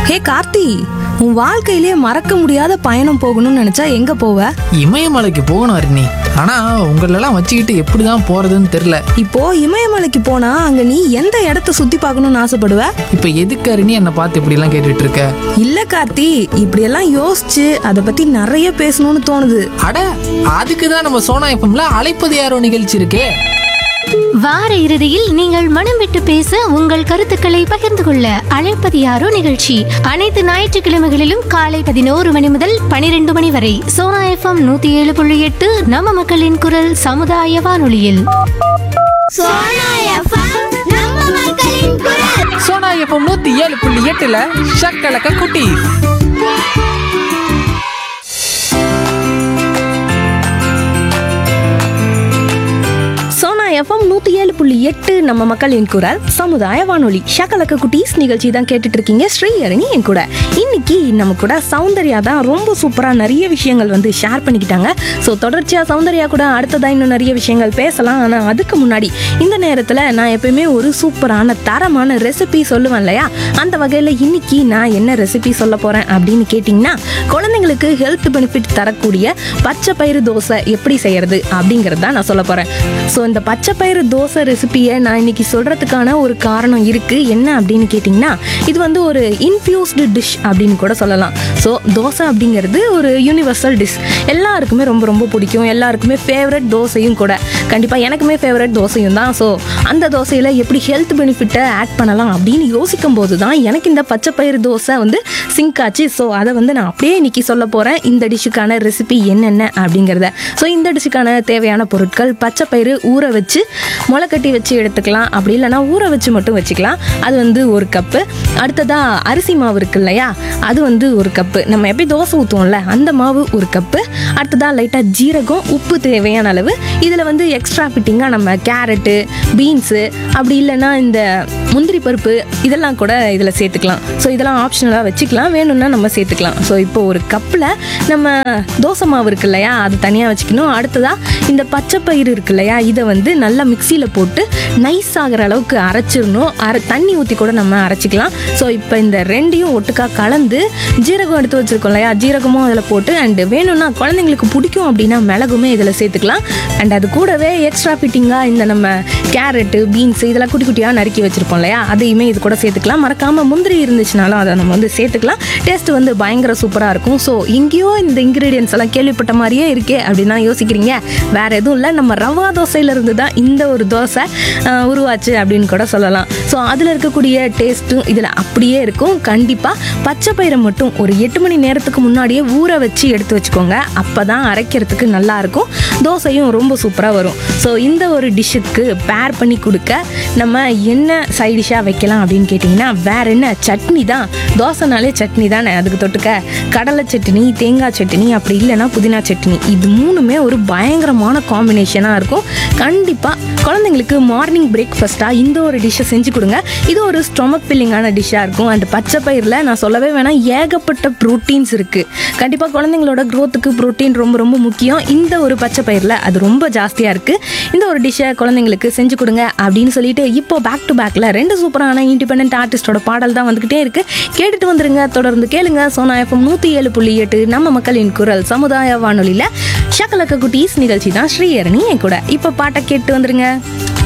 ஹே கார்த்தி உன் வாழ்க்கையிலே மறக்க முடியாத பயணம் போகணும்னு நினைச்சா எங்க போவ இமயமலைக்கு போகணும் அருணி ஆனா உங்களெல்லாம் வச்சுக்கிட்டு எப்படிதான் போறதுன்னு தெரியல இப்போ இமயமலைக்கு போனா அங்க நீ எந்த இடத்த சுத்தி பார்க்கணும்னு ஆசைப்படுவ இப்ப எதுக்கு அருணி என்னை பார்த்து இப்படி எல்லாம் கேட்டுட்டு இருக்க இல்ல கார்த்தி இப்படியெல்லாம் யோசிச்சு அதை பத்தி நிறைய பேசணும்னு தோணுது அட அதுக்கு தான் நம்ம சோனா எஃப்எம்ல அழைப்பது யாரோ நிகழ்ச்சி இருக்கே வார இறுதியில் நீங்கள் மனம் விட்டு பேச உங்கள் கருத்துக்களை பகிர்ந்து கொள்ள அழைப்பது யாரோ நிகழ்ச்சி அனைத்து ஞாயிற்றுக்கிழமைகளிலும் காலை பதினோரு மணி முதல் பனிரெண்டு மணி வரை சோனா எஃப்எம் நூத்தி ஏழு புள்ளி எட்டு நம்ம மக்களின் குரல் சமுதாய வானொலியில் சோனா எஃப்எம் நூத்தி ஏழு புள்ளி எட்டுல ஷக்கலக்க குட்டி சோனா எஃப்எம் நூத்தி ஏழு புள்ளி எட்டு நம்ம மக்களின் குரல் சமுதாய வானொலி ஷகலக்க குட்டீஸ் நிகழ்ச்சி தான் கேட்டுட்டு இருக்கீங்க ஸ்ரீஹரணி என் கூட இன்னைக்கு நம்ம கூட சௌந்தர்யா தான் ரொம்ப சூப்பரா நிறைய விஷயங்கள் வந்து ஷேர் பண்ணிக்கிட்டாங்க ஸோ தொடர்ச்சியா சௌந்தர்யா கூட அடுத்ததா இன்னும் நிறைய விஷயங்கள் பேசலாம் ஆனா அதுக்கு முன்னாடி இந்த நேரத்துல நான் எப்பயுமே ஒரு சூப்பரான தரமான ரெசிபி சொல்லுவேன் இல்லையா அந்த வகையில இன்னைக்கு நான் என்ன ரெசிபி சொல்ல போறேன் அப்படின்னு கேட்டிங்கன்னா குழந்தைங்களுக்கு ஹெல்த் பெனிஃபிட் தரக்கூடிய பச்சை பயிறு தோசை எப்படி செய்யறது அப்படிங்கிறது தான் நான் சொல்ல போறேன் ஸோ இந்த பச்சை பயிறு தோசை ரெசிபியை நான் இன்னைக்கு சொல்றதுக்கான ஒரு காரணம் இருக்கு என்ன அப்படின்னு கேட்டிங்கன்னா இது வந்து ஒரு இன்ஃபியூஸ்டு டிஷ் அப்படின்னு கூட சொல்லலாம் ஸோ தோசை அப்படிங்கிறது ஒரு யூனிவர்சல் டிஷ் எல்லாருக்குமே ரொம்ப ரொம்ப பிடிக்கும் எல்லாருக்குமே ஃபேவரட் தோசையும் கூட கண்டிப்பாக எனக்குமே ஃபேவரட் தோசையும் தான் ஸோ அந்த தோசையில் எப்படி ஹெல்த் பெனிஃபிட்டை ஆட் பண்ணலாம் அப்படின்னு யோசிக்கும் போது தான் எனக்கு இந்த பச்சை பயிறு தோசை வந்து சிங்க் ஆச்சு ஸோ அதை வந்து நான் அப்படியே இன்னைக்கு சொல்ல போகிறேன் இந்த டிஷ்ஷுக்கான ரெசிபி என்னென்ன அப்படிங்கிறத ஸோ இந்த டிஷ்ஷுக்கான தேவையான பொருட்கள் பச்சை பயிறு ஊற வச்சு முளைக்கட்டி வச்சு எடுத்துக்கலாம் அப்படி இல்லைன்னா ஊற வச்சு மட்டும் வச்சுக்கலாம் அது வந்து ஒரு கப்பு அடுத்ததாக அரிசி மாவு இருக்கு இல்லையா அது வந்து ஒரு கப்பு நம்ம எப்படி தோசை ஊற்றுவோம்ல அந்த மாவு ஒரு கப்பு அடுத்ததாக லைட்டாக ஜீரகம் உப்பு தேவையான அளவு இதில் வந்து எக்ஸ்ட்ரா ஃபிட்டிங்காக நம்ம கேரட்டு பீன்ஸு அப்படி இல்லைன்னா இந்த முந்திரி பருப்பு இதெல்லாம் கூட இதில் சேர்த்துக்கலாம் ஸோ இதெல்லாம் ஆப்ஷனலாக வச்சுக்கலாம் வேணும்னா நம்ம சேர்த்துக்கலாம் ஸோ இப்போ ஒரு கப்பில் நம்ம தோசை மாவு இருக்கு இல்லையா அது தனியாக வச்சுக்கணும் அடுத்ததாக இந்த பச்சை பயிறு இருக்கு இல்லையா இதை வந்து நல்லா மிக்சியில் போட்டு நைஸ் ஆகிற அளவுக்கு அரைச்சிடணும் அரை தண்ணி ஊற்றி கூட நம்ம அரைச்சிக்கலாம் ஸோ இப்போ இந்த ரெண்டையும் ஒட்டுக்கா கலந்து ஜீரகம் எடுத்து வச்சிருக்கோம் இல்லையா ஜீரகமும் அதில் போட்டு அண்டு வேணும்னா குழந்தைங்களுக்கு பிடிக்கும் அப்படின்னா மிளகுமே இதில் சேர்த்துக்கலாம் அண்ட் அது கூடவே எக்ஸ்ட்ரா ஃபிட்டிங்காக இந்த நம்ம கேரட்டு பீன்ஸ் இதெல்லாம் குட்டி குட்டியாக நறுக்கி வச்சிருப்போம் இல்லையா அதையுமே இது கூட சேர்த்துக்கலாம் மறக்காமல் முந்திரி இருந்துச்சுனாலும் அதை நம்ம வந்து சேர்த்துக்கலாம் டேஸ்ட் வந்து பயங்கர சூப்பராக இருக்கும் ஸோ எங்கேயோ இந்த இன்க்ரீடியன்ஸ் எல்லாம் கேள்விப்பட்ட மாதிரியே இருக்கே அப்படின்னு தான் யோசிக்கிறீங்க வேற எதுவும் இல்லை நம்ம ரவா தோசையிலிருந்து தான் இந்த ஒரு தோசை ஆஹ், உருவாச்சு அப்படின்னு கூட சொல்லலாம் ஸோ அதில் இருக்கக்கூடிய டேஸ்ட்டும் இதில் அப்படியே இருக்கும் கண்டிப்பாக பச்சை பயிரை மட்டும் ஒரு எட்டு மணி நேரத்துக்கு முன்னாடியே ஊற வச்சு எடுத்து வச்சுக்கோங்க அப்போ தான் அரைக்கிறதுக்கு நல்லா இருக்கும் தோசையும் ரொம்ப சூப்பராக வரும் ஸோ இந்த ஒரு டிஷ்ஷுக்கு பேர் பண்ணி கொடுக்க நம்ம என்ன சைட் டிஷ்ஷாக வைக்கலாம் அப்படின்னு கேட்டிங்கன்னா வேற என்ன சட்னி தான் தோசைனாலே சட்னி தானே அதுக்கு தொட்டுக்க கடலை சட்னி தேங்காய் சட்னி அப்படி இல்லைன்னா புதினா சட்னி இது மூணுமே ஒரு பயங்கரமான காம்பினேஷனாக இருக்கும் கண்டிப்பாக குழந்தைங்களுக்கு மார்னிங் பிரேக்ஃபாஸ்ட்டாக இந்த ஒரு டிஷ்ஷை செஞ்சு கொடுங்க இது ஒரு ஸ்டொமக் ஃபில்லிங்கான டிஷ்ஷாக இருக்கும் அண்ட் பச்சை பயிரில் நான் சொல்லவே வேணாம் ஏகப்பட்ட ப்ரோட்டீன்ஸ் இருக்குது கண்டிப்பாக குழந்தைங்களோட க்ரோத்துக்கு ப்ரோட்டீன் ரொம்ப ரொம்ப முக்கியம் இந்த ஒரு பச்சை பயிரில் அது ரொம்ப ஜாஸ்தியாக இருக்குது இந்த ஒரு டிஷ்ஷை குழந்தைங்களுக்கு செஞ்சு கொடுங்க அப்படின்னு சொல்லிட்டு இப்போ பேக் டு பேக்கில் ரெண்டு சூப்பரான இண்டிபெண்ட் ஆர்டிஸ்டோட பாடல் தான் வந்துக்கிட்டே இருக்குது கேட்டுட்டு வந்துருங்க தொடர்ந்து கேளுங்க சோனா எஃப்எம் நூற்றி ஏழு புள்ளி எட்டு நம்ம மக்களின் குரல் சமுதாய வானொலியில் ஷக்கலக்க குட்டீஸ் நிகழ்ச்சி தான் ஸ்ரீஹரணி என் கூட இப்போ பாட்டை கேட்டு வந்துருங்க